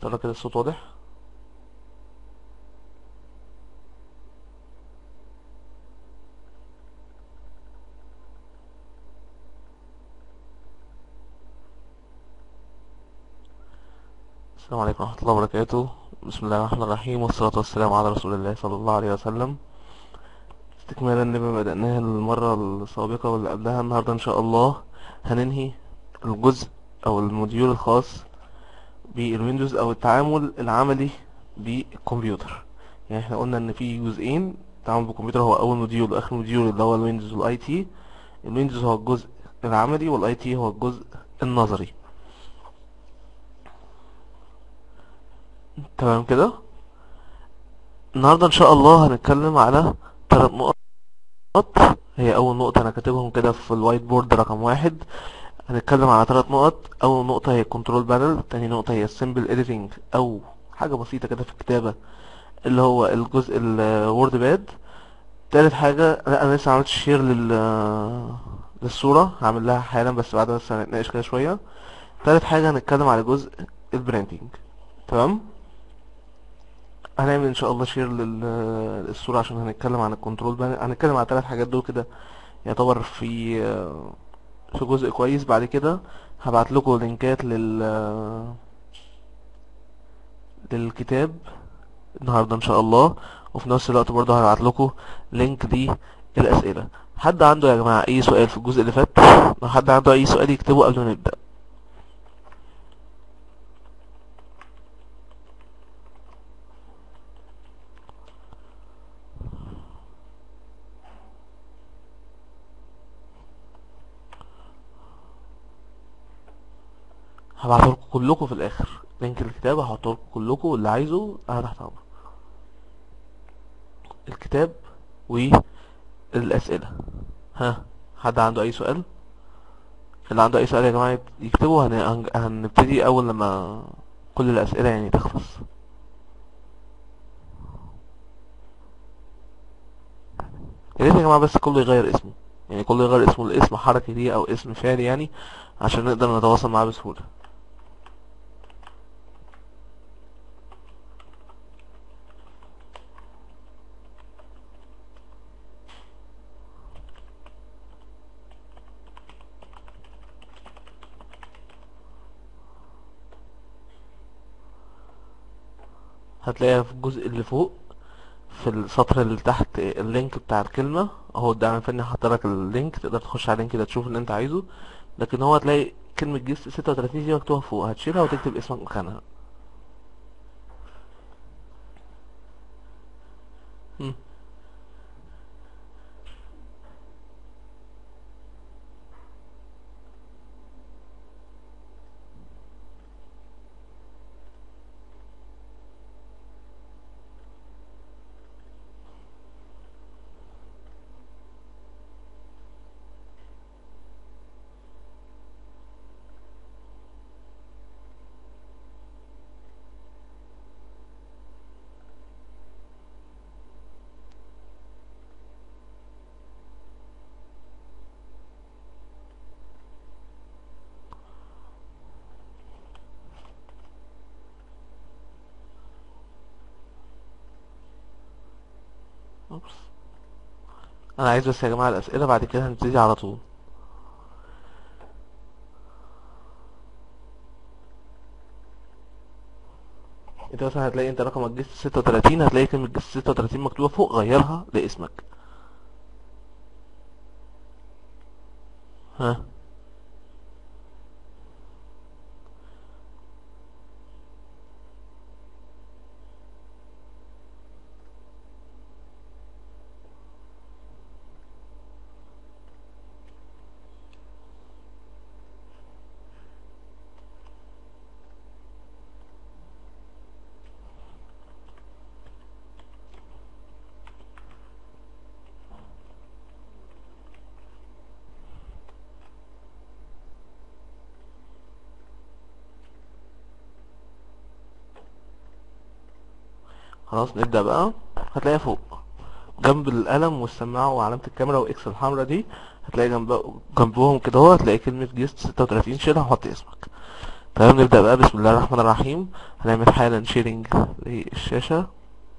ترى كده الصوت واضح السلام عليكم ورحمة الله وبركاته بسم الله الرحمن الرحيم والصلاة والسلام على رسول الله صلى الله عليه وسلم استكمالا لما بدأناه المرة السابقة واللي قبلها النهاردة إن شاء الله هننهي الجزء أو الموديول الخاص بالويندوز أو التعامل العملي بالكمبيوتر يعني احنا قلنا إن في جزئين التعامل بالكمبيوتر هو أول موديول وآخر موديول اللي هو الويندوز والاي تي الويندوز هو الجزء العملي والاي تي هو الجزء النظري تمام كده النهاردة ان شاء الله هنتكلم على ثلاث نقط هي اول نقطة انا كاتبهم كده في الوايت بورد رقم واحد هنتكلم على ثلاث نقط اول نقطة هي الكنترول بانل تاني نقطة هي السيمبل اديتنج او حاجة بسيطة كده في الكتابة اللي هو الجزء الوورد باد تالت حاجة لا انا لسه عملتش شير لل للصورة هعمل لها حالا بس بعد بس هنتناقش كده شوية تالت حاجة هنتكلم على جزء البرينتنج تمام هنعمل ان شاء الله شير لل- للصورة عشان هنتكلم عن الكنترول بانل هنتكلم على ثلاث حاجات دول كده يعتبر في في جزء كويس بعد كده هبعت لكم لينكات لل للكتاب النهارده ان شاء الله وفي نفس الوقت برضه هبعت لكم لينك للأسئلة حد عنده يا جماعة اي سؤال في الجزء اللي فات لو حد عنده اي سؤال يكتبه قبل ما نبدأ هبعته لكم كلكم في الاخر لينك الكتاب هحطه لكم كلكم اللي عايزه انا تحت امر الكتاب والاسئله ها حد عنده اي سؤال اللي عنده اي سؤال يا جماعه يكتبوا هن... هن- هنبتدي اول لما كل الاسئله يعني تخلص يا ريت يا جماعه بس كله يغير اسمه يعني كله يغير اسمه لاسم حركي ليه او اسم فعلي يعني عشان نقدر نتواصل معاه بسهوله هتلاقيها في الجزء اللي فوق في السطر اللي تحت اللينك بتاع الكلمة اهو الدعم الفني حاطط لك اللينك تقدر تخش على اللينك ده تشوف اللي انت عايزه لكن هو هتلاقي كلمة جيست 36 دي مكتوبة فوق هتشيلها وتكتب اسمك مكانها مم. أوبس. انا عايز بس يا جماعة الاسئلة بعد كده هنبتدي على طول انت مثلا هتلاقي انت رقمك جيست 36 هتلاقي كلمة جيست 36 مكتوبة فوق غيرها لاسمك ها خلاص نبدأ بقى هتلاقيها فوق جنب القلم والسماعة وعلامة الكاميرا واكس الحمرا دي هتلاقي جنب جنبهم كده اهو هتلاقي كلمة جيست 36 شيلها وحط اسمك تمام نبدأ بقى بسم الله الرحمن الرحيم هنعمل حالا شيرنج للشاشة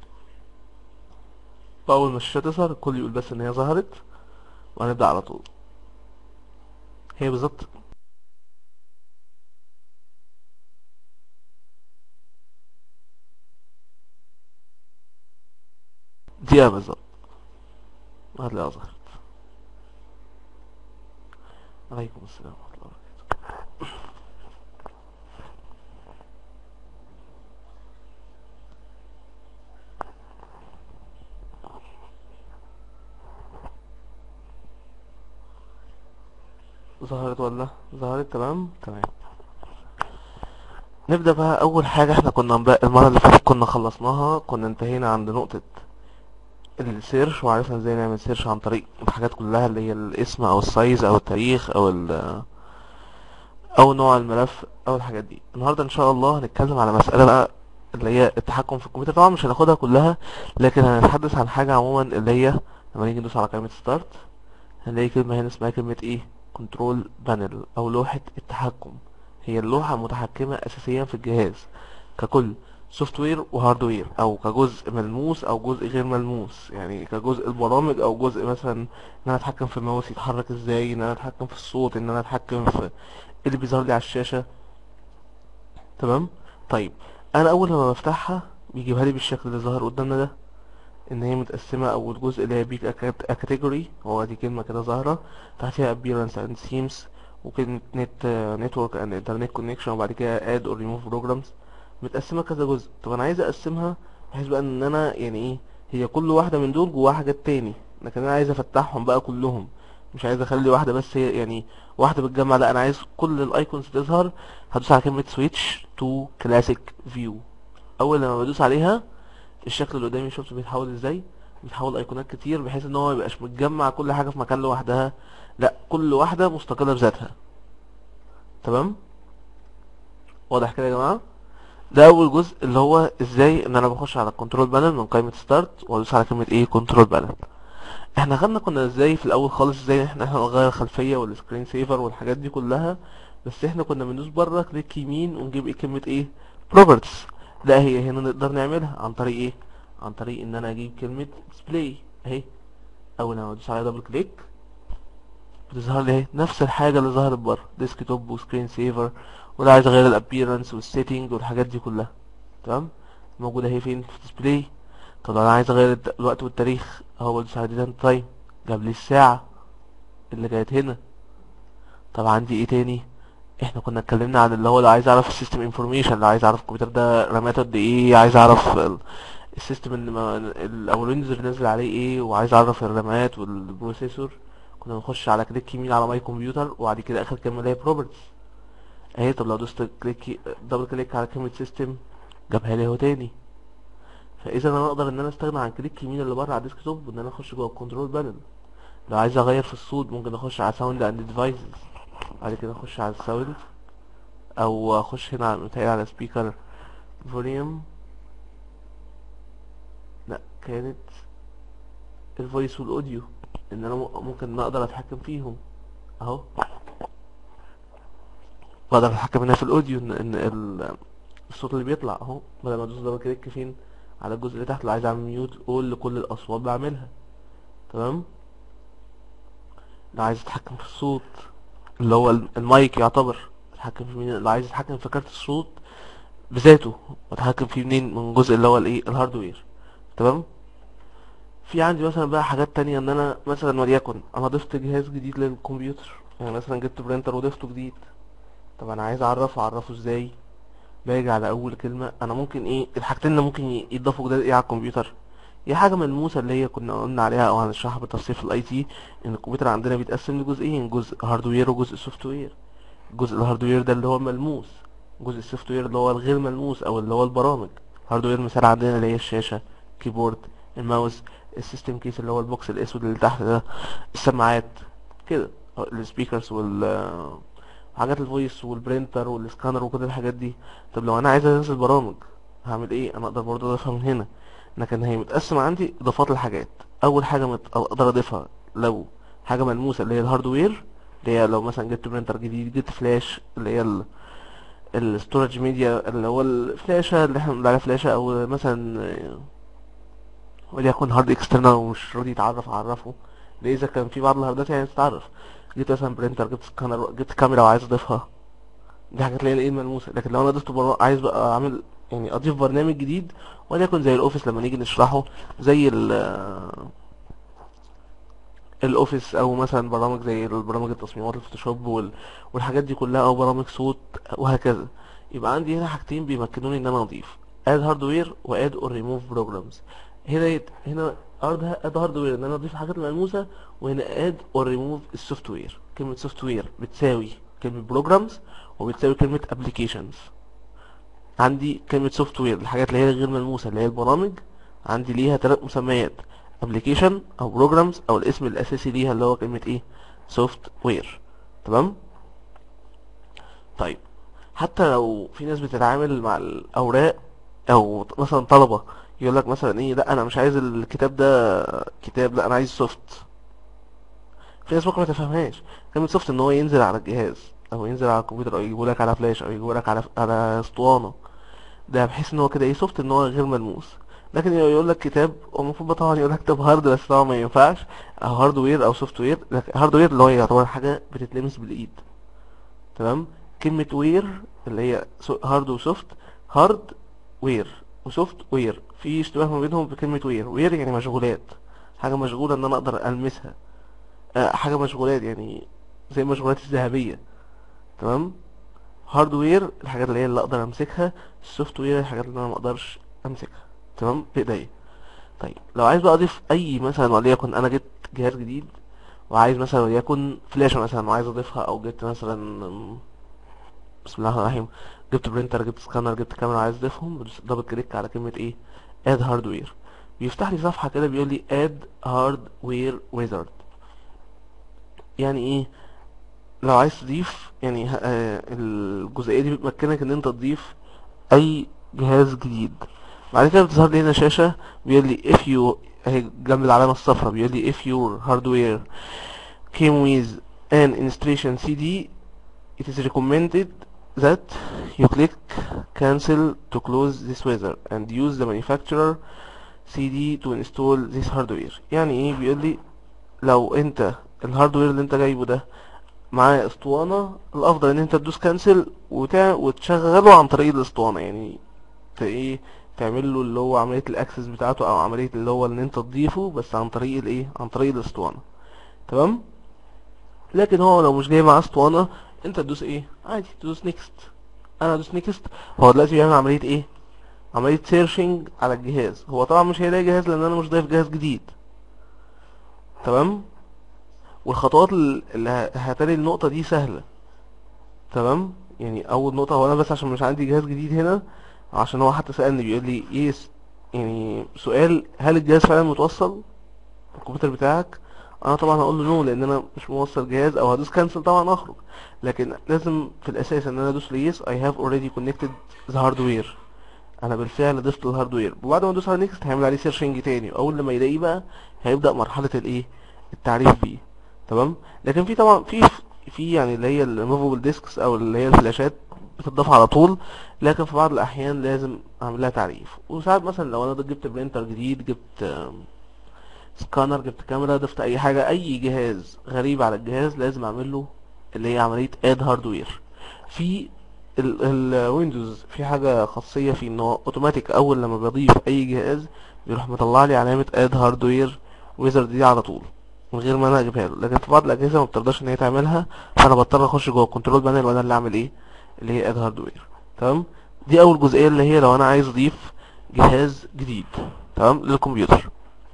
وأول ما الشاشة تظهر الكل يقول بس إن هي ظهرت وهنبدأ على طول هي بالظبط دقيقة بالظبط هتلاقيها ظهرت عليكم السلام ورحمة الله وبركاته ظهرت ولا ظهرت تمام تمام نبدأ بقى أول حاجة احنا كنا بقى المرة اللي فاتت كنا خلصناها كنا انتهينا عند نقطة السيرش وعرفنا ازاي نعمل سيرش عن طريق الحاجات كلها اللي هي الاسم او السايز او التاريخ او ال او نوع الملف او الحاجات دي النهارده ان شاء الله هنتكلم على مسألة بقى اللي هي التحكم في الكمبيوتر طبعا مش هناخدها كلها لكن هنتحدث عن حاجة عموما اللي هي لما نيجي ندوس على كلمة ستارت هنلاقي كلمة هنا اسمها كلمة ايه كنترول بانل او لوحة التحكم هي اللوحة المتحكمة اساسيا في الجهاز ككل سوفت وير وهاردوير او كجزء ملموس او جزء غير ملموس يعني كجزء البرامج او جزء مثلا ان انا اتحكم في الماوس يتحرك ازاي ان انا اتحكم في الصوت ان انا اتحكم في إيه اللي بيظهر لي على الشاشة تمام طيب انا اول ما بفتحها بيجيبها لي بالشكل اللي ظاهر قدامنا ده ان هي متقسمة اول جزء اللي هي بيك كاتيجوري هو دي كلمة كده ظاهرة تحتها appearance and themes وكلمة net network and internet connection وبعد كده add or remove programs متقسمة كذا جزء طب انا عايز اقسمها بحيث بقى ان انا يعني ايه هي كل واحدة من دول جواها حاجات تاني لكن انا عايز افتحهم بقى كلهم مش عايز اخلي واحدة بس هي يعني واحدة بتجمع لا انا عايز كل الايكونز تظهر هدوس على كلمة switch to classic view اول لما بدوس عليها الشكل اللي قدامي شفته بيتحول ازاي بيتحول ايقونات كتير بحيث ان هو ميبقاش متجمع كل حاجة في مكان لوحدها لا كل واحدة مستقلة بذاتها تمام واضح كده يا جماعة ده اول جزء اللي هو ازاي ان انا بخش على الكنترول بانل من قائمة ستارت وادوس على كلمة ايه كنترول بانل احنا خدنا كنا ازاي في الاول خالص ازاي احنا احنا نغير الخلفية والسكرين سيفر والحاجات دي كلها بس احنا كنا بندوس بره كليك يمين ونجيب ايه كلمة ايه بروبرتيز لا هي هنا نقدر نعملها عن طريق ايه عن طريق ان انا اجيب كلمة ديسبلاي اهي اول ما ادوس عليها دبل كليك بتظهر لي اهي نفس الحاجة اللي ظهرت بره ديسك توب وسكرين سيفر ولا عايز اغير الابيرنس والسيتنج والحاجات دي كلها تمام موجودة اهي فين في الديسبلاي طب لو انا عايز اغير الت- الوقت والتاريخ اهو بدوس على ديتان تايم جاب لي الساعة اللي كانت هنا طب عندي ايه تاني احنا كنا اتكلمنا عن اللي هو لو عايز اعرف السيستم انفورميشن لو عايز اعرف الكمبيوتر ده راماته قد ايه عايز اعرف ال- السيستم اللي ما ال- او الويندوز اللي نازل عليه ايه وعايز اعرف الرامات والبروسيسور كنا نخش على كليك يمين على ماي كمبيوتر وبعد كده اخر كلمه اللي هي بروبرتيز اهي طب لو دوست كليك دبل كليك على كلمه سيستم جابها لي اهو تاني فاذا انا اقدر ان انا استغنى عن كليك يمين اللي بره على الديسك توب وان انا اخش جوه الكنترول بانل لو عايز اغير في الصوت ممكن اخش على ساوند اند ديفايسز بعد كده اخش على الساوند او اخش هنا على متهيألي على سبيكر فوليوم لا كانت الفويس والاوديو ان انا م- ممكن ان اقدر اتحكم فيهم اهو بقدر اتحكم هنا في الاوديو ان ان ال- الصوت اللي بيطلع اهو بدل ما ادوس دبل كليك فين على الجزء اللي تحت لو عايز اعمل ميوت اول لكل الاصوات بعملها تمام لو عايز اتحكم في الصوت اللي هو الم- المايك يعتبر اتحكم في مين لو عايز اتحكم في كارت الصوت بذاته واتحكم فيه منين من الجزء اللي هو الايه الهاردوير تمام في عندي مثلا بقى حاجات تانية ان انا مثلا وليكن انا ضفت جهاز جديد للكمبيوتر يعني مثلا جبت برينتر وضفته جديد طب انا عايز اعرفه اعرفه ازاي باجي على اول كلمة انا ممكن ايه الحاجتين اللي ممكن ي- يضافوا جداد ايه على الكمبيوتر هي حاجة ملموسة اللي هي كنا قلنا عليها او هنشرحها بالتفصيل في الاي تي ان الكمبيوتر عندنا بيتقسم لجزئين جزء هاردوير وجزء سوفت وير الجزء الهاردوير ده اللي هو ملموس جزء السوفت وير اللي هو الغير ملموس او اللي هو البرامج هاردوير مثال عندنا اللي هي الشاشة كيبورد الماوس السيستم كيس اللي هو البوكس الاسود اللي تحت ده السماعات كده السبيكرز وال حاجات الفويس والبرينتر والسكانر وكل الحاجات دي طب لو انا عايز انزل برامج هعمل ايه انا اقدر برضه اضيفها من هنا لكن هي متقسمة عندي اضافات الحاجات اول حاجة مت... اقدر اضيفها لو حاجة ملموسة اللي هي الهاردوير اللي هي لو مثلا جبت برينتر جديد جبت فلاش اللي هي ال... الستورج ميديا اللي هو الفلاشة اللي احنا بنقول عليها فلاشة او مثلا آه، وليكن هارد اكسترنال ومش راضي يتعرف اعرفه ده اذا كان في بعض الهاردات يعني تتعرف جبت مثلا برينتر جبت سكانر جبت كاميرا وعايز اضيفها دي حاجات اللي هي الايه الملموسه لكن لو انا ضفت بر... عايز بقى اعمل يعني اضيف برنامج جديد وليكن زي الاوفيس لما نيجي نشرحه زي ال الاوفيس او مثلا برامج زي البرامج التصميمات الفوتوشوب وال... والحاجات دي كلها او برامج صوت وهكذا يبقى عندي هنا حاجتين بيمكنوني ان انا اضيف اد هاردوير واد اور ريموف بروجرامز هنا يت... هنا اد اد هاردوير ان انا اضيف الحاجات الملموسه وهنا اد اور ريموف السوفت وير كلمه سوفت وير بتساوي كلمه بروجرامز وبتساوي كلمه ابلكيشنز عندي كلمه سوفت وير الحاجات اللي هي غير ملموسه اللي هي البرامج عندي ليها ثلاث مسميات ابلكيشن او بروجرامز او الاسم الاساسي ليها اللي هو كلمه ايه سوفت وير تمام طيب حتى لو في ناس بتتعامل مع الاوراق او مثلا طلبه يقول لك مثلا ايه لا انا مش عايز الكتاب ده كتاب لا انا عايز سوفت في ناس ممكن ما تفهمهاش كلمه سوفت ان هو ينزل على الجهاز او ينزل على الكمبيوتر او يجيبه لك على فلاش او يجيبه لك على على اسطوانه ده بحيث ان هو كده ايه سوفت ان هو غير ملموس لكن يقول لك كتاب المفروض طبعا يقول لك كتاب هارد بس طبعا ما ينفعش او هاردوير او سوفت وير هاردوير اللي هو يعتبر حاجه بتتلمس بالايد تمام كلمه وير اللي هي هارد وسوفت هارد وير وسوفت وير في اشتباه ما بينهم في كلمه وير وير يعني مشغولات حاجه مشغوله ان انا اقدر المسها آه حاجه مشغولات يعني زي المشغولات الذهبيه تمام هاردوير الحاجات اللي هي اللي اقدر امسكها السوفت وير الحاجات اللي انا ما اقدرش امسكها تمام بايديا طيب لو عايز بقى اضيف اي مثلا وليكن انا جبت جهاز جديد وعايز مثلا وليكن فلاشة مثلا وعايز اضيفها او جبت مثلا بسم الله الرحمن الرحيم جبت برينتر جبت سكانر جبت كاميرا عايز اضيفهم بدوس دبل كليك على كلمة ايه اد هاردوير بيفتح لي صفحة كده بيقول لي اد هاردوير ويزارد يعني ايه لو عايز تضيف يعني ه- آه، الجزئية دي بتمكنك ان انت تضيف اي جهاز جديد بعد كده بتظهر لي هنا شاشة بيقول لي if you اهي جنب العلامة الصفراء بيقول لي if your hardware came with an installation CD it is recommended that you click cancel to close this wizard and use the manufacturer CD to install this hardware يعني ايه بيقول لي لو انت الهاردوير اللي انت جايبه ده معاه اسطوانة الافضل ان انت تدوس كانسل وتع... وتشغله عن طريق الاسطوانة يعني ت... ايه تعمل له اللي هو عملية الاكسس بتاعته او عملية اللي هو ان انت تضيفه بس عن طريق الايه عن طريق الاسطوانة تمام لكن هو لو مش جاي معاه اسطوانة انت تدوس ايه عادي تدوس نيكست انا ادوس نيكست هو دلوقتي بيعمل عملية ايه عملية سيرشنج على الجهاز هو طبعا مش هيلاقي جهاز لان انا مش ضايف جهاز جديد تمام والخطوات ال- اللي ه- هتالي النقطة دي سهلة تمام يعني اول نقطة هو انا بس عشان مش عندي جهاز جديد هنا عشان هو حتى سألني بيقول لي ايه س- يعني سؤال هل الجهاز فعلا متوصل الكمبيوتر بتاعك انا طبعا هقول له نو لان انا مش موصل جهاز او هدوس كانسل طبعا اخرج لكن لازم في الاساس ان انا ادوس يس I have already connected the hardware انا بالفعل ضفت الهاردوير وبعد ما ادوس على نيكست هيعمل عليه سيرشنج تاني واول لما يلاقيه بقى هيبدأ مرحلة الايه التعريف بيه تمام لكن في طبعا في في يعني اللي هي الموفبل ديسكس او اللي هي الفلاشات بتضاف على طول لكن في بعض الاحيان لازم اعمل لها تعريف وساعات مثلا لو انا جبت برينتر جديد جبت آم، سكانر جبت كاميرا ضفت اي حاجه اي جهاز غريب على الجهاز لازم اعمل له اللي هي عمليه اد هاردوير في الويندوز في حاجه خاصيه في ان هو اوتوماتيك اول لما بضيف اي جهاز بيروح مطلع لي علامه اد هاردوير ويزرد دي على طول من غير ما انا اجيبها له لكن في بعض الاجهزه ما بترضاش ان هي تعملها فانا بضطر اخش جوه الكنترول بانل وانا اللي اعمل ايه اللي هي اد هاردوير تمام دي اول جزئيه اللي هي لو انا عايز اضيف جهاز جديد تمام للكمبيوتر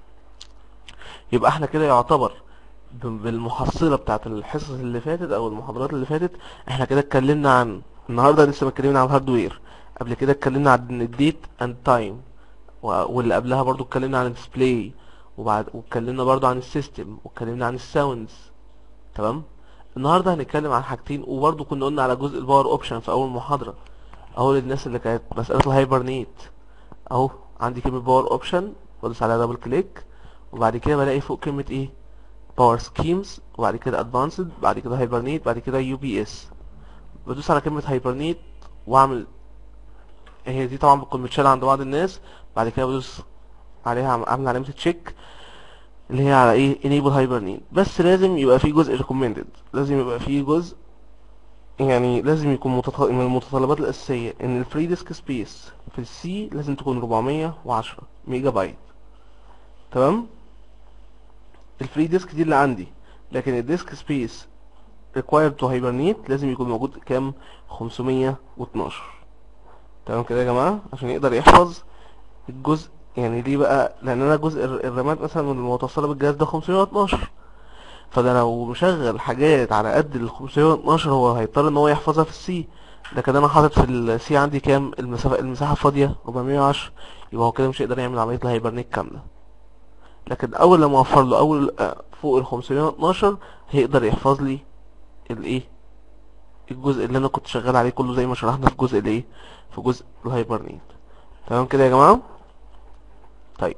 يبقى احنا كده يعتبر ب- بالمحصلة بتاعت الحصص اللي فاتت او المحاضرات اللي فاتت احنا كده اتكلمنا عن النهاردة لسه اتكلمنا عن الهاردوير قبل كده اتكلمنا عن الديت اند تايم واللي قبلها برضو اتكلمنا عن الديسبلاي وبعد واتكلمنا برضو عن السيستم واتكلمنا عن الساوندز تمام النهارده هنتكلم عن حاجتين وبرضو كنا قلنا على جزء الباور اوبشن في اول محاضرة اهو للناس اللي كانت مسألة الهايبرنيت اهو عندي كلمة باور اوبشن بدوس عليها دبل كليك وبعد كده بلاقي فوق كلمة ايه باور سكيمز وبعد كده ادفانسد بعد كده هايبرنيت بعد كده يو بي اس بدوس على كلمة هايبرنيت واعمل هي دي طبعا بتكون متشالة عند بعض الناس بعد كده بدوس عليها اعمل علامة تشيك اللي هي على ايه enable hibernate بس لازم يبقى فيه جزء recommended لازم يبقى فيه جزء يعني لازم يكون متط... من المتطلبات الأساسية إن الفري ديسك سبيس في السي لازم تكون 410 ميجا بايت تمام الفري ديسك دي اللي عندي لكن الديسك سبيس required to hibernate لازم يكون موجود كام 512 تمام كده يا جماعة عشان يقدر يحفظ الجزء يعني ليه بقى لأن أنا جزء الر- الرامات مثلا من المتوصلة بالجهاز ده 512 فده لو مشغل حاجات على قد ال 512 هو هيضطر ان هو يحفظها في السي لكن انا حاطط في السي عندي كام المسافة المساحة فاضية 410 يبقى هو كده مش هيقدر يعمل عملية الهايبرنيت كاملة لكن اول لما اوفر له اول آه، فوق ال 512 هيقدر يحفظ لي الايه الجزء اللي انا كنت شغال عليه كله زي ما شرحنا في جزء الايه في جزء الهايبرنيت تمام كده يا جماعة طيب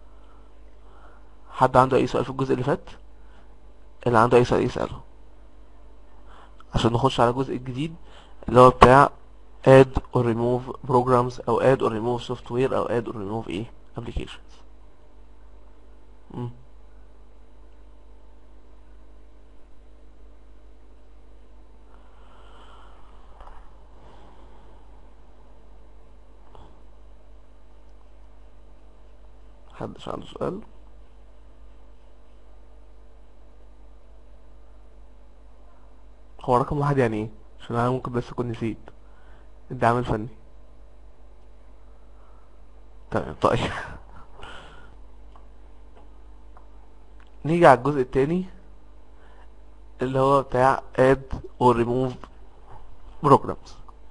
حد عنده اي سؤال في الجزء اللي فات اللي عنده اي سؤال يسأله عشان نخش على الجزء الجديد اللي هو بتاع add or remove programs او add or remove software او add or remove ايه applications مم. محدش عنده سؤال هو رقم واحد يعني ايه عشان انا ممكن بس اكون نسيت الدعم الفني تمام طيب نيجي على الجزء التاني اللي هو بتاع add or remove programs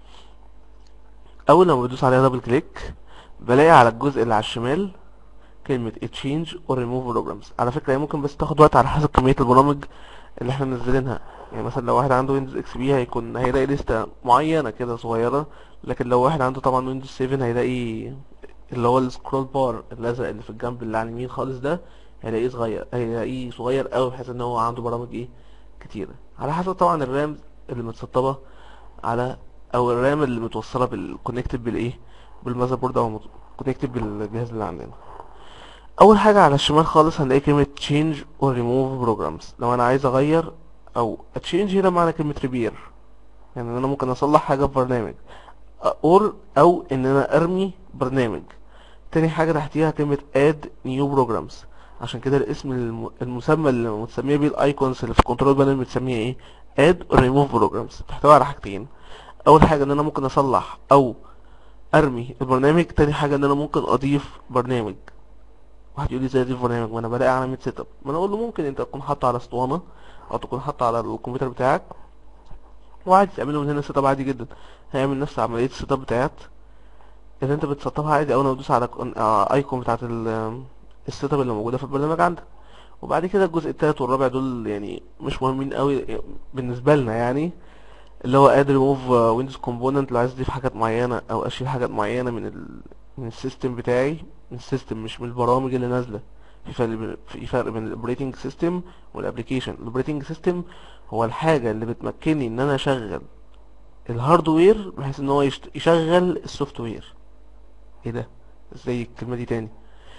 اول لما بدوس عليها دبل كليك بلاقي على الجزء اللي على الشمال كلمة change or remove programs على فكرة هي ممكن بس تاخد وقت على حسب كمية البرامج اللي احنا منزلينها يعني مثلا لو واحد عنده ويندوز اكس بي هيكون هيلاقي لستة معينة كده صغيرة لكن لو واحد عنده طبعا ويندوز 7 هيلاقي اللي هو السكرول بار الازرق اللي في الجنب اللي على اليمين خالص ده هيلاقيه صغير هيلاقيه صغير قوي بحيث ان هو عنده برامج ايه كتيرة على حسب طبعا الرام اللي متسطبة على او الرام اللي متوصلة بالكونكتد بالايه بالمذر بورد او كونكتد بالجهاز اللي عندنا اول حاجة على الشمال خالص هنلاقي كلمة change or remove programs لو انا عايز اغير او change هنا معنى كلمة repair يعني ان انا ممكن اصلح حاجة في برنامج or او ان انا ارمي برنامج تاني حاجة تحتيها كلمة add new programs عشان كده الاسم الم- المسمى اللي متسميه بيه الايكونز اللي في الكنترول بانل متسميه ايه add or remove programs بتحتوي على حاجتين اول حاجة ان انا ممكن اصلح او ارمي البرنامج تاني حاجة ان انا ممكن اضيف برنامج واحد يقول لي ازاي اضيف برنامج ما انا بلاقي علامة سيت اب ما انا اقول له ممكن انت تكون حاطه على اسطوانة او تكون حاطه على الكمبيوتر بتاعك وعادي تعمله من هنا سيت اب عادي جدا هيعمل نفس عملية السيت اب بتاعت اللي انت بتسطبها عادي اول ما تدوس على كون- آه، ايكون بتاعت ال- السيت اب اللي موجودة في البرنامج عندك وبعد كده الجزء التالت والرابع دول يعني مش مهمين قوي بالنسبة لنا يعني اللي هو اد ريموف ويندوز كومبوننت لو عايز اضيف حاجات معينة او اشيل حاجات معينة من ال من السيستم بتاعي من السيستم مش من البرامج اللي نازلة في فرق بين- في فرق بين الاوبريتنج سيستم والابليكيشن الاوبريتنج سيستم هو الحاجة اللي بتمكنني ان انا اشغل الهاردوير بحيث ان هو يشت- يشغل السوفت وير ايه ده ازاي الكلمة دي تاني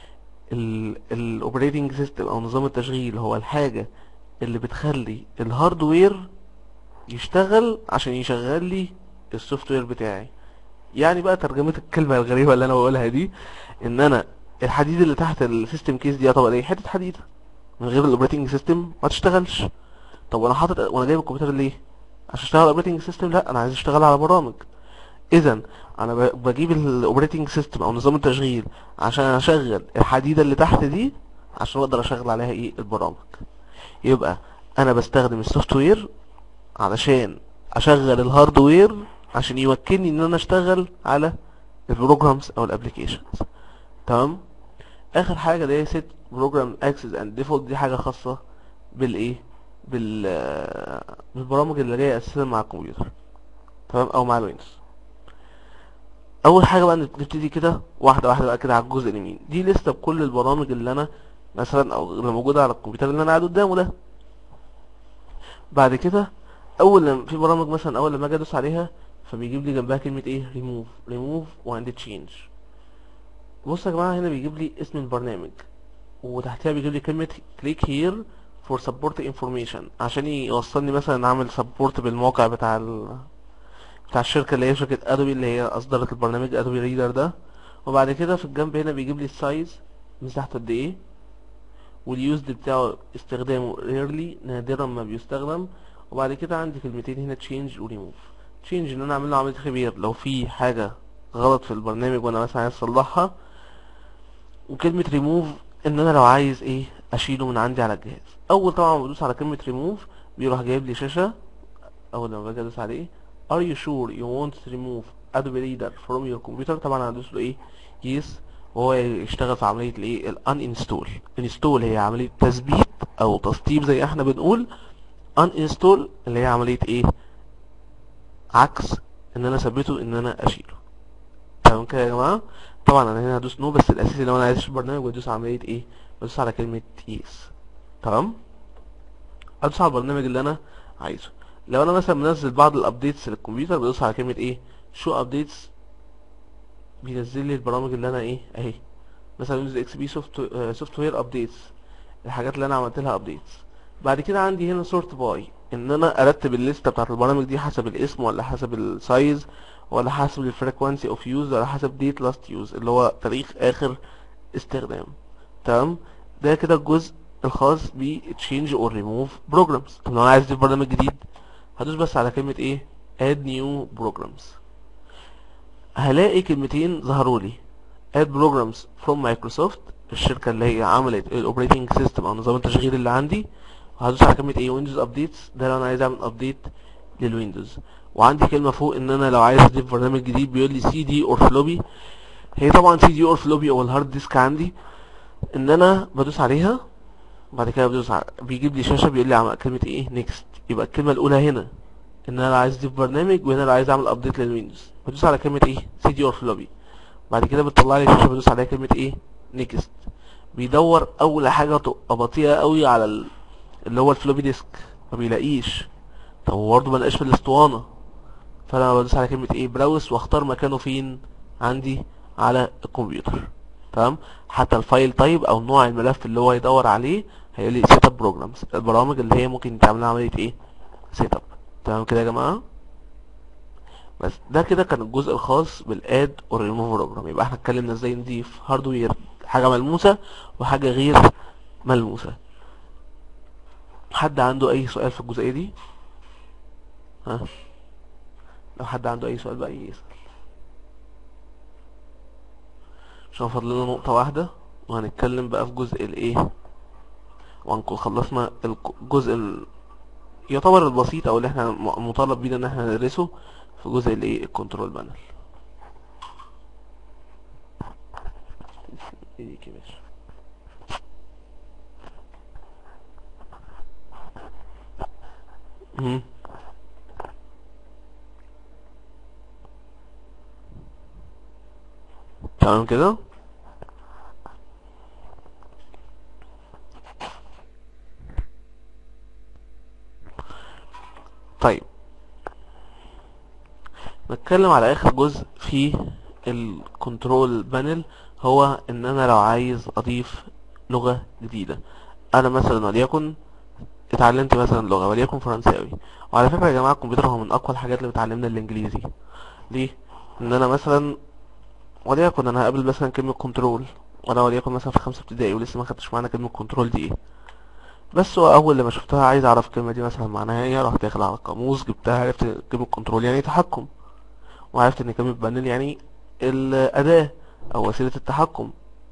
الاوبريتنج سيستم او نظام التشغيل هو الحاجة اللي بتخلي الهاردوير يشتغل عشان يشغل لي السوفت وير بتاعي يعني بقى ترجمة الكلمة الغريبة اللي انا بقولها دي ان انا الحديد اللي تحت السيستم كيس دي يعتبر ايه حتة حديد من غير الاوبريتنج سيستم ما تشتغلش طب وانا حاطط وانا جايب الكمبيوتر ليه عشان اشتغل الاوبريتنج سيستم لا انا عايز اشتغل على برامج اذا انا ب- بجيب الاوبريتنج سيستم او نظام التشغيل عشان اشغل الحديدة اللي تحت دي عشان اقدر اشغل عليها ايه البرامج يبقى انا بستخدم السوفت وير علشان اشغل الهاردوير عشان يمكنني ان انا اشتغل على البروجرامز او الابليكيشنز تمام اخر حاجه اللي هي set program access and default دي حاجه خاصه بالايه بال بالبرامج اللي جايه اساسا مع الكمبيوتر تمام او مع الويندوز اول حاجه بقى نبتدي كده واحده واحده بقى كده على الجزء اليمين دي لسته بكل البرامج اللي انا مثلا او اللي موجوده على الكمبيوتر اللي انا قاعد قدامه ده بعد كده اول لما في برامج مثلا اول لما اجي ادوس عليها فبيجيب لي جنبها كلمة ايه ريموف ريموف واند تشينج بص يا جماعة هنا بيجيب لي اسم البرنامج وتحتها بيجيب لي كلمة كليك هير فور سبورت انفورميشن عشان يوصلني مثلا اعمل سبورت بالموقع بتاع ال... بتاع الشركة اللي هي شركة ادوبي اللي هي اصدرت البرنامج ادوبي ريدر ده وبعد كده في الجنب هنا بيجيب لي السايز مساحته قد ايه واليوزد بتاعه استخدامه rarely نادرا ما بيستخدم وبعد كده عندي كلمتين هنا change وريموف change ان انا اعمل له عملية خبير لو في حاجة غلط في البرنامج وانا مثلا عايز اصلحها وكلمة ريموف ان انا لو عايز ايه اشيله من عندي على الجهاز اول طبعا ما بدوس على كلمة ريموف بيروح جايب لي شاشة اول لما باجي ادوس عليه are you sure you want to remove Adobe Reader from your computer طبعا انا هدوس له ايه yes وهو يشتغل في عملية الايه الان انستول انستول هي عملية تثبيت او تسطيب زي احنا بنقول ان انستول اللي هي عملية ايه عكس ان انا اثبته ان انا اشيله تمام كده يا جماعة طبعا انا هنا هدوس نو بس الاساسي لو انا عايز اشيل برنامج بدوس عملية ايه بدوس على كلمة يس تمام ادوس على البرنامج اللي انا عايزه لو انا مثلا منزل بعض الابديتس للكمبيوتر بدوس على كلمة ايه شو ابديتس بينزل لي البرامج اللي انا ايه اهي مثلا ويندوز اكس بي سوفت وير ابديتس الحاجات اللي انا عملت لها ابديتس بعد كده عندي هنا سورت باي ان انا ارتب الليسته بتاعت البرامج دي حسب الاسم ولا حسب السايز ولا حسب الفريكوانسي اوف يوز ولا حسب ديت لاست يوز اللي هو تاريخ اخر استخدام تمام ده كده الجزء الخاص ب change or remove programs طب لو انا عايز اضيف برنامج جديد هدوس بس على كلمة ايه add new programs هلاقي كلمتين ظهروا لي add programs from Microsoft الشركة اللي هي عملت الاوبريتنج سيستم او نظام التشغيل اللي عندي وهدوس على كلمة ايه ويندوز ابديتس ده لو انا عايز اعمل ابديت للويندوز وعندي كلمة فوق ان انا لو عايز اضيف برنامج جديد بيقول لي سي دي اور فلوبي هي طبعا سي دي اور فلوبي او الهارد ديسك عندي ان انا بدوس عليها بعد كده بدوس على بيجيب لي شاشة بيقول لي عم- كلمة ايه نيكست يبقى الكلمة الاولى هنا ان انا لو عايز اضيف برنامج وهنا لو عايز اعمل ابديت للويندوز بدوس على كلمة ايه سي دي اور فلوبي بعد كده بتطلع لي شاشة بدوس عليها كلمة ايه نيكست بيدور اول حاجة تبقى بطيئة قوي على ال... اللي هو الفلوبي ديسك ما بيلاقيش طب هو برضه ما لقاش في الاسطوانة فانا بدوس على كلمة ايه براوس واختار مكانه فين عندي على الكمبيوتر تمام حتى الفايل تايب او نوع الملف اللي هو يدور عليه هيقول لي سيت اب بروجرامز البرامج اللي هي ممكن تعمل لها عملية ايه سيت اب تمام كده يا جماعة بس ده كده كان الجزء الخاص بالاد اور ريموف بروجرام يبقى احنا اتكلمنا ازاي نضيف هاردوير حاجة ملموسة وحاجة غير ملموسة حد عنده اي سؤال في الجزئية دي ها لو حد عنده اي سؤال بقى يسأل عشان فاضل لنا نقطة واحدة وهنتكلم بقى في جزء الايه وهنكون خلصنا الجزء ال... يعتبر البسيط او اللي احنا م- مطالب بينا ان احنا ندرسه في جزء الايه الكنترول بانل ايديك يا باشا مم. تمام كده طيب نتكلم على اخر جزء في الكنترول بانل هو ان انا لو عايز اضيف لغة جديدة انا مثلا وليكن اتعلمت مثلا لغة وليكن فرنساوي وعلى فكرة يا جماعة الكمبيوتر هو من اقوى الحاجات اللي بتعلمنا الانجليزي ليه ان انا مثلا وليكن انا هقابل مثلا كلمة كنترول وانا وليكن مثلا في خمسة ابتدائي ولسه ما خدتش معانا كلمة كنترول دي ايه بس هو اول لما شفتها عايز اعرف الكلمة دي مثلا معناها ايه رحت داخل على القاموس جبتها عرفت كلمة كنترول يعني تحكم وعرفت ان كلمة بانل يعني الأداة او وسيلة التحكم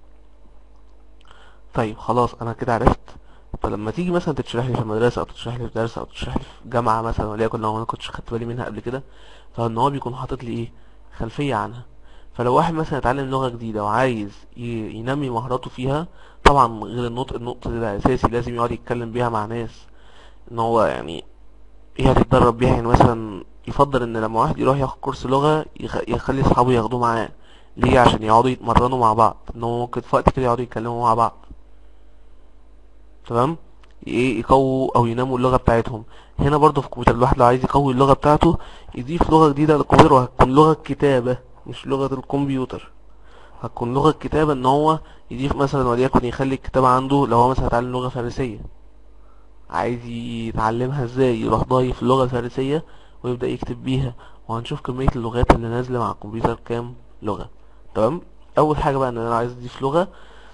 طيب خلاص انا كده عرفت فلما تيجي مثلا تشرح لي في المدرسة او تشرح لي في درس او تشرح لي في جامعة مثلا وليكن لو انا كنتش خدت بالي منها قبل كده فان هو بيكون حاطط لي ايه خلفية عنها فلو واحد مثلا اتعلم لغة جديدة وعايز ي- ينمي مهاراته فيها طبعا غير النطق النطق ده اساسي لازم يقعد يتكلم بيها مع ناس ان هو يعني يقعد يتدرب بيها يعني مثلا يفضل ان لما واحد يروح ياخد كورس لغة يخ... يخلي اصحابه ياخدوه معاه ليه عشان يقعدوا يتمرنوا مع بعض ان هو ممكن في وقت كده يقعدوا يتكلموا مع بعض تمام ايه يقووا او ينموا اللغة بتاعتهم هنا برضو في الكمبيوتر الواحد لو عايز يقوي اللغة بتاعته يضيف لغة جديدة للكمبيوتر وهتكون لغة كتابة مش لغة الكمبيوتر هتكون لغة كتابة ان هو يضيف مثلا وليكن يخلي الكتابة عنده لو هو مثلا هيتعلم لغة فارسية عايز يتعلمها ازاي يروح ضايف اللغة الفارسية ويبدأ يكتب بيها وهنشوف كمية اللغات اللي نازلة مع الكمبيوتر كام لغة تمام اول حاجة بقى ان انا عايز اضيف لغة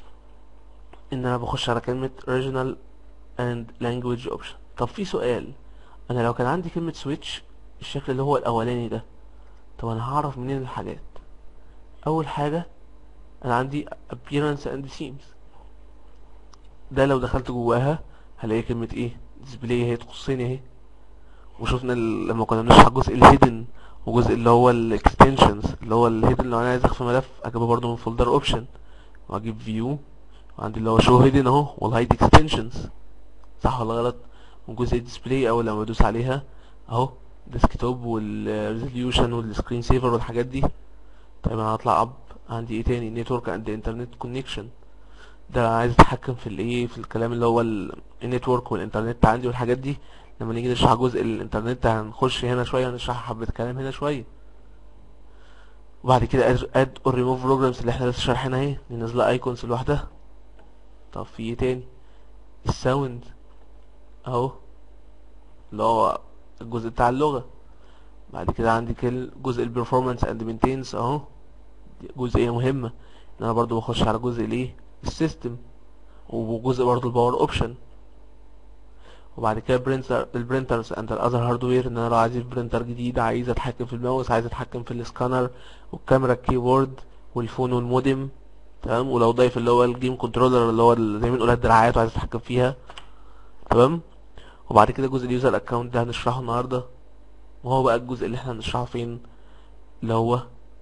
ان انا بخش على كلمة original and language option طب في سؤال انا لو كان عندي كلمة switch الشكل اللي هو الاولاني ده طب انا هعرف منين الحاجات اول حاجة انا عندي appearance and themes ده لو دخلت جواها هلاقي كلمة ايه display اهي تخصني اهي وشفنا ال- لما كنا بنشرح جزء الهيدن وجزء اللي هو الاكستنشنز اللي هو الهيدن لو انا عايز اخفي ملف اجيبه برضو من فولدر اوبشن واجيب فيو وعندي اللي هو شو هيدن اهو والهايد اكستنشنز صح ولا غلط وجزء الديسبلاي اول لما بدوس عليها اهو ديسكتوب والريزوليوشن والسكرين سيفر والحاجات دي طيب انا هطلع اب عندي ايه تاني نتورك اند انترنت كونكشن ده أنا عايز اتحكم في الايه في الكلام اللي هو ال- النتورك والانترنت عندي والحاجات دي لما نيجي نشرح جزء الانترنت هنخش هنا شويه ونشرح حبه كلام هنا شويه وبعد كده اد اور ريموف بروجرامز اللي احنا لسه شارحينها اهي ننزلها ايكونز لوحدها طب في ايه تاني الساوند اهو اللي هو الجزء بتاع اللغة بعد كده عندي كل جزء البرفورمانس اند مينتينس اهو دي جزئية مهمة ان انا برضو بخش على جزء الايه السيستم وجزء برضو الباور اوبشن وبعد كده برينتر البرينترز اند الاذر هاردوير ان انا لو عايز برينتر جديد عايز اتحكم في الماوس عايز اتحكم في السكانر والكاميرا الكيبورد والفون والمودم تمام ولو ضايف اللي هو الجيم كنترولر اللي هو ال- زي ما بنقول الدراعات وعايز اتحكم فيها تمام وبعد كده جزء اليوزر اكونت ده هنشرحه النهارده وهو بقى الجزء اللي احنا هنشرحه فين اللي هو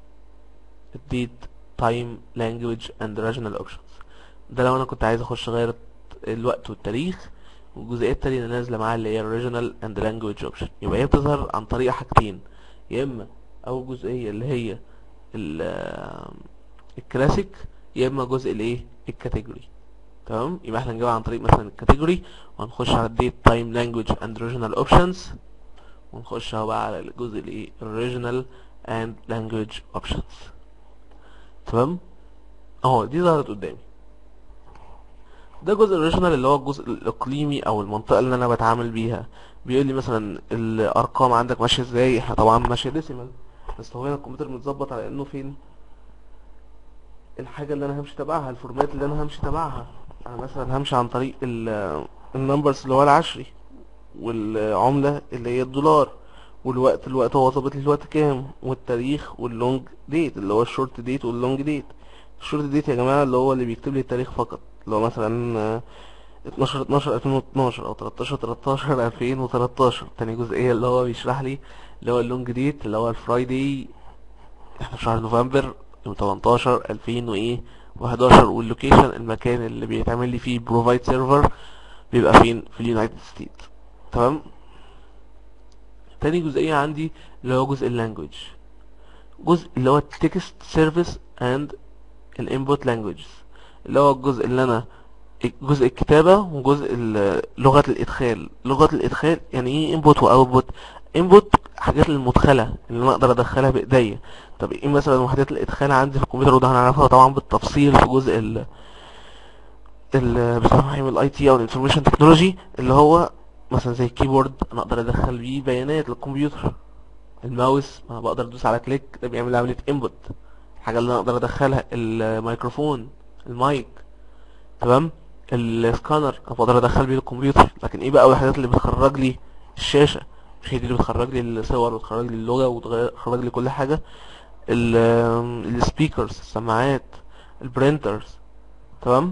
الديت تايم لانجويج اند ريجنال اوبشنز ده لو انا كنت عايز اخش اغير الوقت والتاريخ والجزئيه التانية اللي نازله معاها اللي هي الريجنال اند لانجويج اوبشن يبقى هي بتظهر عن طريق حاجتين يا اما اول جزئيه اللي هي ال- الكلاسيك يا اما جزء الايه الكاتيجوري تمام يبقى احنا نجيبها عن طريق مثلا الكاتيجوري وهنخش على الديت تايم لانجويج اند ريجنال اوبشنز ونخش اهو بقى على الجزء الايه الريجنال اند لانجويج اوبشنز تمام اهو دي ظهرت قدامي ده جزء الريجنال اللي هو الجزء الاقليمي او المنطقه اللي انا بتعامل بيها بيقول لي مثلا الارقام عندك ماشيه ازاي احنا طبعا ماشيه ديسيمال بس هو هنا الكمبيوتر متظبط على انه فين الحاجه اللي انا همشي تبعها الفورمات اللي انا همشي تبعها انا مثلا همشي عن طريق النمبرز اللي هو العشري والعمله اللي هي الدولار والوقت الوقت هو ظابط لي الوقت كام والتاريخ واللونج ديت اللي هو الشورت ديت واللونج ديت الشورت ديت يا جماعه اللي هو اللي بيكتب لي التاريخ فقط اللي هو مثلا آه، 12 12 2012 او 13 13 2013 تاني جزئيه اللي هو بيشرح لي اللي هو اللونج ديت اللي هو الفرايداي احنا في شهر نوفمبر يوم 18 2000 وايه و11 واللوكيشن المكان اللي بيتعمل لي فيه بروفايد سيرفر بيبقى فين في اليونايتد ستيت تمام تاني جزئية عندي اللي هو جزء اللانجوج جزء اللي هو التكست سيرفيس اند الانبوت لانجويجز اللي هو الجزء اللي انا جزء الكتابة وجزء ال- لغة الادخال لغة الادخال يعني ايه انبوت واوتبوت انبوت حاجات المدخلة اللي انا اقدر ادخلها بايديا طب ايه مثلا وحدات الادخال عندي في الكمبيوتر وده هنعرفها طبعا بالتفصيل في جزء ال ال بتاع الاي تي او الانفورميشن تكنولوجي اللي هو مثلا زي الكيبورد انا اقدر ادخل بيه بيانات للكمبيوتر الماوس انا بقدر ادوس على كليك ده بيعمل لي عمليه انبوت الحاجه اللي انا اقدر ادخلها الميكروفون المايك تمام السكانر انا بقدر ادخل بيه الكمبيوتر لكن ايه بقى الحاجات اللي بتخرج لي الشاشه مش هي دي اللي بتخرج لي الصور وتخرج لي اللغه وتخرج لي كل حاجه السبيكرز السماعات البرينترز تمام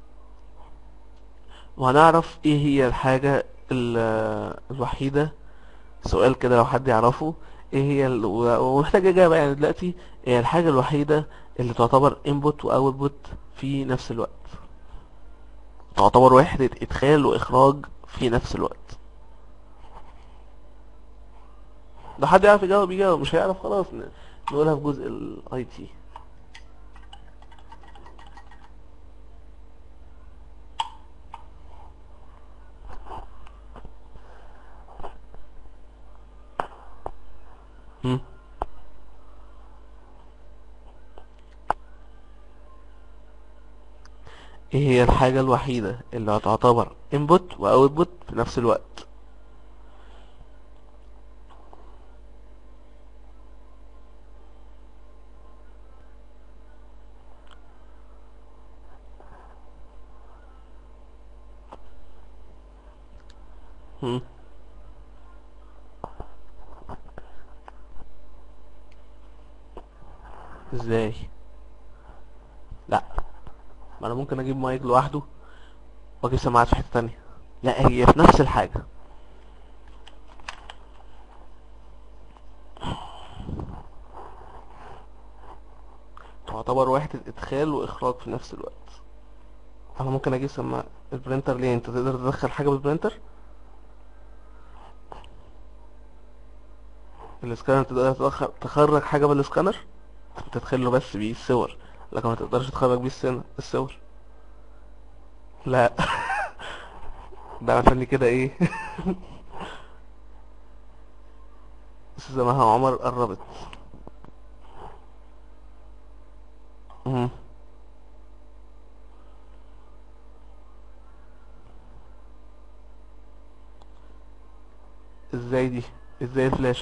وهنعرف ايه هي الحاجة ال- الوحيدة سؤال كده لو حد يعرفه ايه هي ال- و- ومحتاج اجابة يعني دلوقتي ايه الحاجة الوحيدة اللي تعتبر input و output في نفس الوقت تعتبر وحدة ادخال واخراج في نفس الوقت لو حد يعرف يجاوب يجاوب مش هيعرف خلاص ن- نقولها في جزء الاي تي ايه هي الحاجة الوحيدة اللي هتعتبر input و output في نفس الوقت هم. ازاي لا ما انا ممكن اجيب مايك لوحده واجيب سماعات في حتة تانية لا هي في نفس الحاجة تعتبر وحدة ادخال واخراج في نفس الوقت انا ممكن اجيب سماعة البرينتر ليه انت تقدر تدخل حاجة بالبرينتر الاسكانر تقدر تدخل تخرج حاجة بالاسكانر تدخل له بس بيه الصور لكن ما تقدرش تخرج بيه السن- الصور لا ده عشان كده ايه استاذة مها عمر قربت مهم. ازاي دي ازاي الفلاشة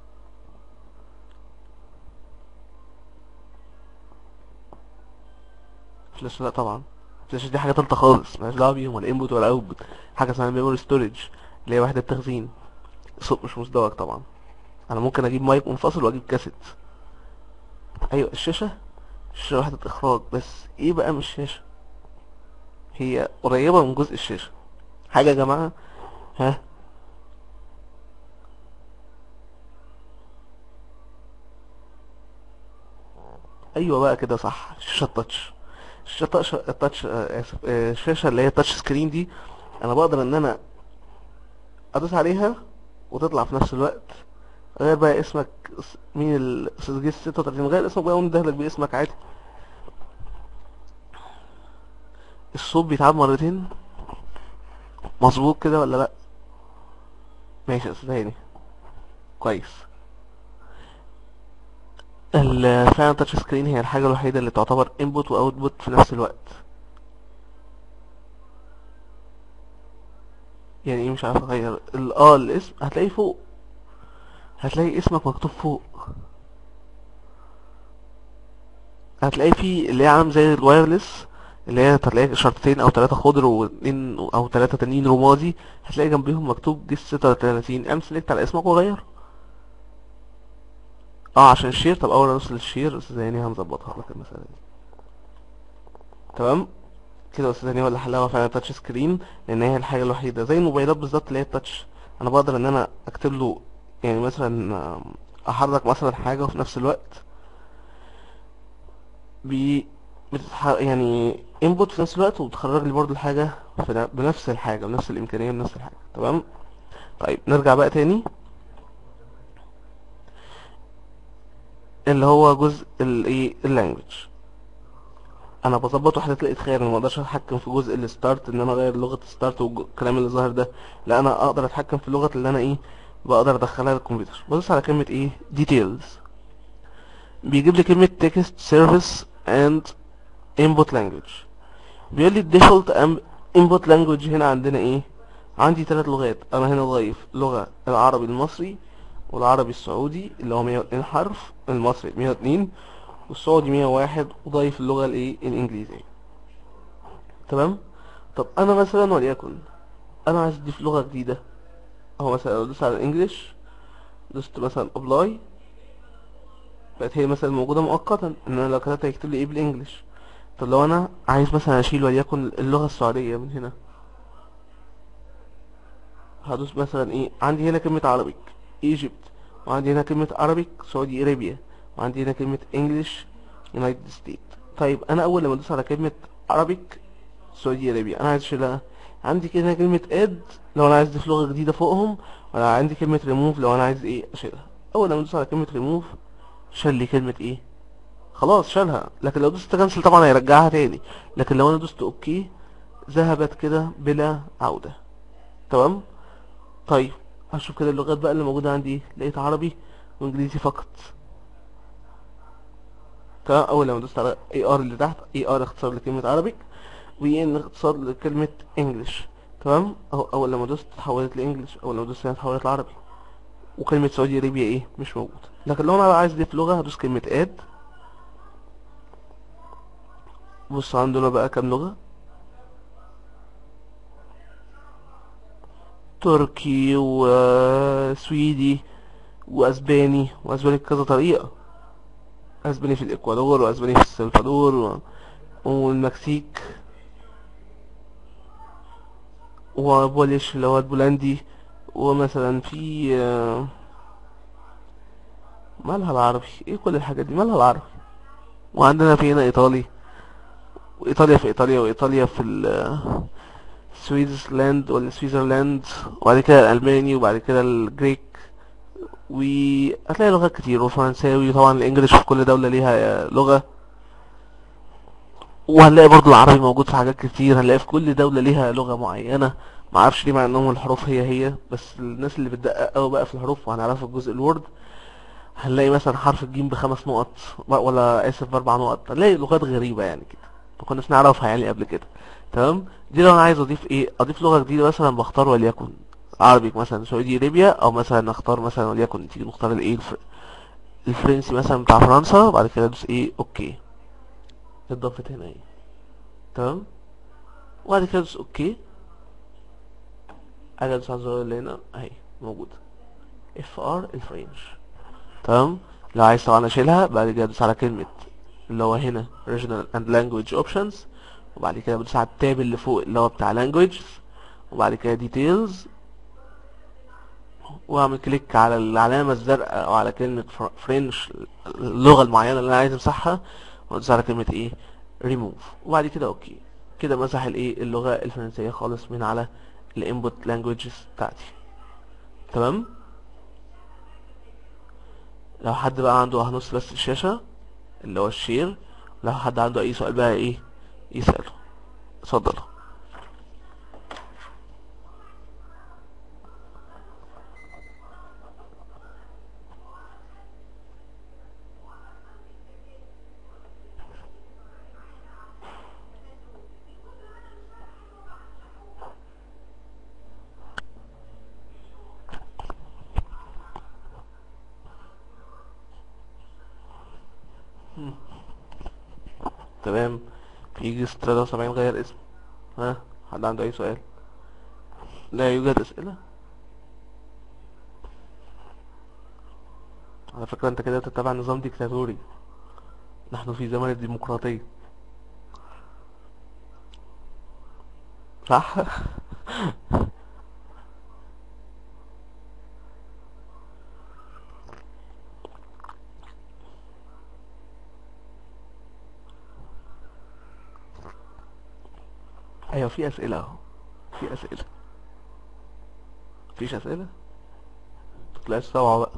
فلاشة لا طبعا فلاشة دي حاجة تالتة خالص مالهاش دعوة بيهم ولا انبوت ولا اوتبوت حاجة اسمها ميموري ستورج اللي هي وحدة تخزين صوت مش مزدوج طبعا انا ممكن اجيب مايك منفصل واجيب كاسيت ايوه الشاشة الشاشة وحدة اخراج بس ايه بقى مش شاشة هي قريبة من جزء الشاشة حاجة يا جماعة ها ايوه بقى كده صح شاشة التاتش الشاشة التاتش التاتش آه، اسف آه، الشاشة اللي هي التاتش سكرين دي انا بقدر ان انا ادوس عليها وتطلع في نفس الوقت غير بقى اسمك س- مين الاستاذ جيس 36 غير اسمك بقى وندهلك باسمك عادي الصوت بيتعاد مرتين مظبوط كده ولا لا ماشي يا استاذ هاني كويس ال- فعلا التاتش سكرين هي الحاجة الوحيدة اللي تعتبر انبوت واوتبوت في نفس الوقت يعني ايه مش عارف اغير ال اه الاسم هتلاقيه فوق هتلاقي اسمك مكتوب فوق هتلاقي فيه اللي هي عامل زي الوايرلس اللي هي هتلاقي شرطتين او ثلاثة خضر واتنين او ثلاثة تانيين رمادي هتلاقي جنبيهم مكتوب جيس 36 اعمل سيلكت على اسمك وغير اه عشان الشير طب اول ما نوصل للشير استاذ هاني هنظبطها لك المسألة دي تمام كده استاذ هاني ولا حلاوة فعلا تاتش سكرين لان هي الحاجة الوحيدة زي الموبايلات بالظبط اللي هي التاتش انا بقدر ان انا اكتب له يعني مثلا آم، احرك مثلا حاجة وفي نفس الوقت بي بتتح... يعني انبوت في نفس الوقت وبتخرج لي برضو الحاجة في ن- بنفس الحاجة بنفس الامكانية بنفس الحاجة تمام طيب نرجع بقى تاني اللي هو جزء الايه اللانجوج انا بظبط وحدات الادخال انا ما اقدرش اتحكم في جزء الستارت ان انا اغير لغه الستارت والكلام اللي ظاهر ده لا انا اقدر اتحكم في اللغه اللي انا ايه بقدر ادخلها للكمبيوتر بدوس على كلمه ايه details بيجيب لي كلمه text service and input language بيقول لي default am- input language هنا عندنا ايه عندي ثلاث لغات انا هنا ضايف لغه العربي المصري والعربي السعودي اللي هو 102 حرف المصري 102 والسعودي 101 وضايف اللغة الايه الانجليزية تمام طب انا مثلا وليكن انا عايز اضيف لغة جديدة اهو مثلا لو دوست على الانجليش دوست مثلا ابلاي بقت هي مثلا موجودة مؤقتا ان انا لو كتبت هيكتب لي ايه بالانجليش طب لو انا عايز مثلا اشيل وليكن اللغة السعودية من هنا هدوس مثلا ايه عندي هنا كلمة عربيك ايجيبت وعندي هنا كلمة عربيك سعودي ارابيا وعندي هنا كلمة انجلش يونايتد ستيت طيب انا اول لما ادوس على كلمة عربيك سعودي ارابيا انا عايز اشيلها عندي كده كلمة اد لو انا عايز اضيف لغة جديدة فوقهم ولا عندي كلمة ريموف لو انا عايز ايه اشيلها اول لما ادوس على كلمة ريموف شال لي كلمة ايه خلاص شالها لكن لو دوست كنسل طبعا هيرجعها تاني لكن لو انا دوست اوكي ذهبت كده بلا عودة تمام طيب هشوف كده اللغات بقى اللي موجودة عندي لقيت عربي وانجليزي فقط تمام اول لما دوست على اي ار اللي تحت اي ار اختصار لكلمة عربي وان اختصار لكلمة انجلش تمام اهو اول لما دوست اتحولت لانجلش اول لما دوست هنا اتحولت لعربي وكلمة سعودي ارابيا ايه مش موجودة لكن لو انا بقى عايز اضيف لغة هدوس كلمة اد بص عندنا بقى كام لغة تركي وسويدي واسباني واسباني بكذا طريقة اسباني في الاكوادور واسباني في السلفادور و... والمكسيك وبولش اللي هو البولندي ومثلا في آه، مالها العربي ايه كل الحاجات دي مالها العربي وعندنا في هنا ايطالي وايطاليا في ايطاليا وايطاليا في ال سويسرلاند ولا سويسرلاند وبعد كده الالماني وبعد كده الجريك وهتلاقي لغات كتير وفرنساوي طبعا الانجليش في كل دولة ليها لغة وهنلاقي برضو العربي موجود في حاجات كتير هنلاقي في كل دولة ليها لغة معينة معرفش ليه مع انهم الحروف هي هي بس الناس اللي بتدقق قوي بقى في الحروف وهنعرفها في جزء الوورد هنلاقي مثلا حرف الجيم بخمس نقط ولا اسف باربع نقط هنلاقي لغات غريبة يعني كده ما كناش نعرفها يعني قبل كده تمام دي لو انا عايز اضيف ايه اضيف لغة جديدة مثلا بختار وليكن عربي مثلا سعودي ارابيا او مثلا اختار مثلا وليكن تيجي نختار الايه الفر... الفرنسي مثلا بتاع فرنسا وبعد كده ادوس ايه اوكي اتضافت هنا ايه تمام وبعد كده ادوس اوكي اجي ادوس على الزرار اللي هنا اهي موجودة اف ار الفرنش تمام لو عايز طبعا اشيلها بعد كده ادوس على كلمة اللي هو هنا regional and language options وبعد كده بدوس على التاب اللي فوق اللي هو بتاع languages وبعد كده details واعمل كليك على العلامة الزرقاء او على كلمة فرنش اللغة المعينة اللي انا عايز امسحها وادوس على كلمة ايه remove وبعد كده اوكي كده مسح الايه اللغة الفرنسية خالص من على الانبوت languages بتاعتي تمام لو حد بقى عنده هنص بس الشاشة اللي هو الشير لو حد عنده اي سؤال بقى ايه يسأله اتفضل تمام في جيس 73 غير اسم ها حد عنده اي سؤال لا يوجد اسئلة على فكرة انت كده تتبع نظام ديكتاتوري نحن في زمن الديمقراطية صح ايوه في اسئلة اهو في اسئلة مفيش اسئلة تطلعش سبعة بقى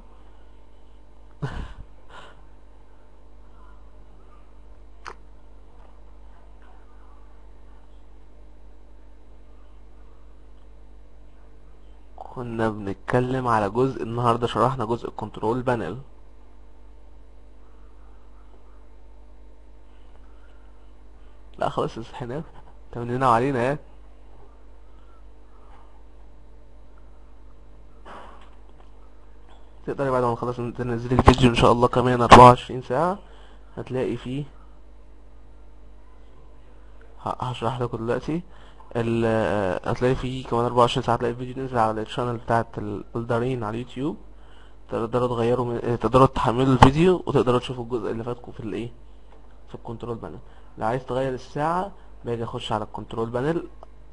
كنا بنتكلم على جزء النهاردة شرحنا جزء الكنترول بانل لا خلاص استحناه تمنينا علينا ايه تقدري بعد ما نخلص تنزلي الفيديو ان شاء الله كمان 24 ساعة هتلاقي فيه ه- هشرح لكم دلوقتي ال هتلاقي فيه كمان 24 ساعة هتلاقي الفيديو نزل على الشانل بتاعت الدارين على اليوتيوب تقدروا تغيروا من... تقدروا تحملوا الفيديو وتقدروا تشوفوا الجزء اللي فاتكم في الايه في الكنترول بانل لو عايز تغير الساعة باجي اخش على الكنترول بانل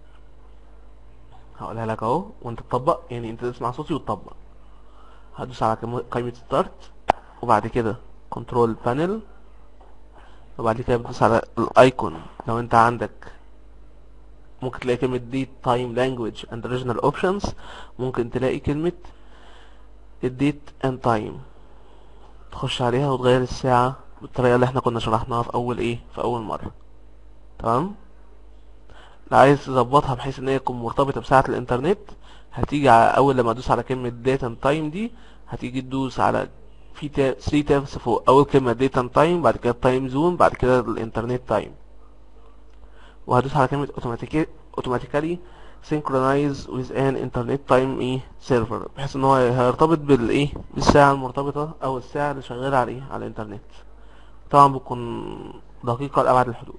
هقولها لك اهو وانت تطبق يعني انت تسمع صوتي وتطبق هدوس على كم- قائمة ستارت وبعد كده كنترول بانل وبعد كده بتدوس على الايكون لو انت عندك ممكن تلاقي كلمة date time language and regional options ممكن تلاقي كلمة date and time تخش عليها وتغير الساعة بالطريقة اللي احنا كنا شرحناها في اول ايه في اول مرة تمام لو عايز تظبطها بحيث ان هي تكون مرتبطة بساعة الانترنت هتيجي على اول لما تدوس على كلمة date and time دي هتيجي تدوس على في 3 تابس فوق اول كلمة date and time بعد كده time zone بعد كده الانترنت time وهدوس على كلمة automatically automatically synchronize with an internet time ايه server بحيث ان هو هيرتبط بالايه بالساعة المرتبطة او الساعة اللي شغالة عليه على الانترنت طبعا بتكون دقيقة لأبعد الحدود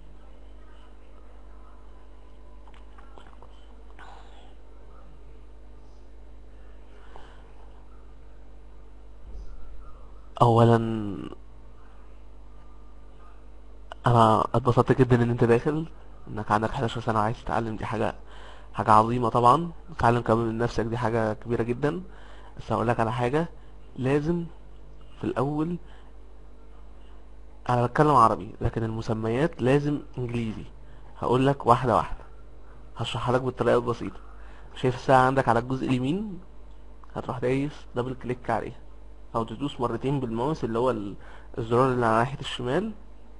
اولا انا اتبسطت جدا ان انت داخل انك عندك 11 سنة وعايز تتعلم دي حاجة حاجة عظيمة طبعا تتعلم كمان من نفسك دي حاجة كبيرة جدا بس هقول لك على حاجة لازم في الاول انا بتكلم عربي لكن المسميات لازم انجليزي هقول لك واحدة واحدة هشرحها لك بالطريقة البسيطة شايف الساعة عندك على الجزء اليمين هتروح دايس دبل كليك عليها او تدوس مرتين بالماوس اللي هو ال- الزرار اللي على ناحية الشمال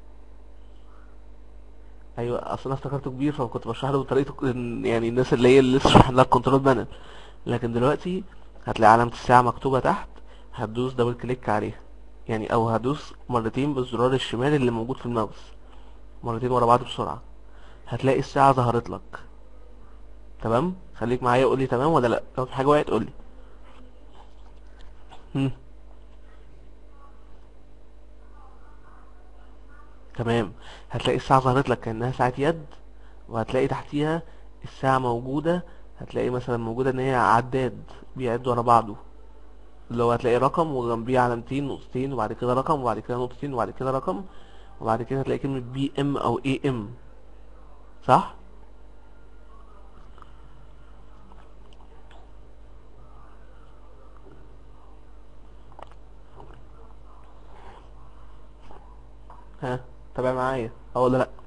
ايوه اصل انا افتكرته كبير فكنت بشرح له بطريقه إن- يعني الناس اللي هي اللي لسه شرح لها الكنترول بانل لكن دلوقتي هتلاقي علامه الساعه مكتوبه تحت هتدوس دبل كليك عليها يعني او هدوس مرتين بالزرار الشمال اللي موجود في الماوس مرتين ورا بعض بسرعه هتلاقي الساعه ظهرت لك تمام خليك معايا وقول لي تمام ولا لا لو في حاجه وقعت قول لي هم. تمام هتلاقي الساعه ظهرت لك كانها ساعه يد وهتلاقي تحتيها الساعة موجودة هتلاقي مثلا موجودة ان هي عداد بيعد ورا بعضه اللي هو هتلاقي رقم وجنبيه علامتين نقطتين وبعد كده رقم وبعد كده نقطتين وبعد كده رقم وبعد كده هتلاقي كلمة بي ام او اي ام صح؟ ها تابع معايا اه ولا لا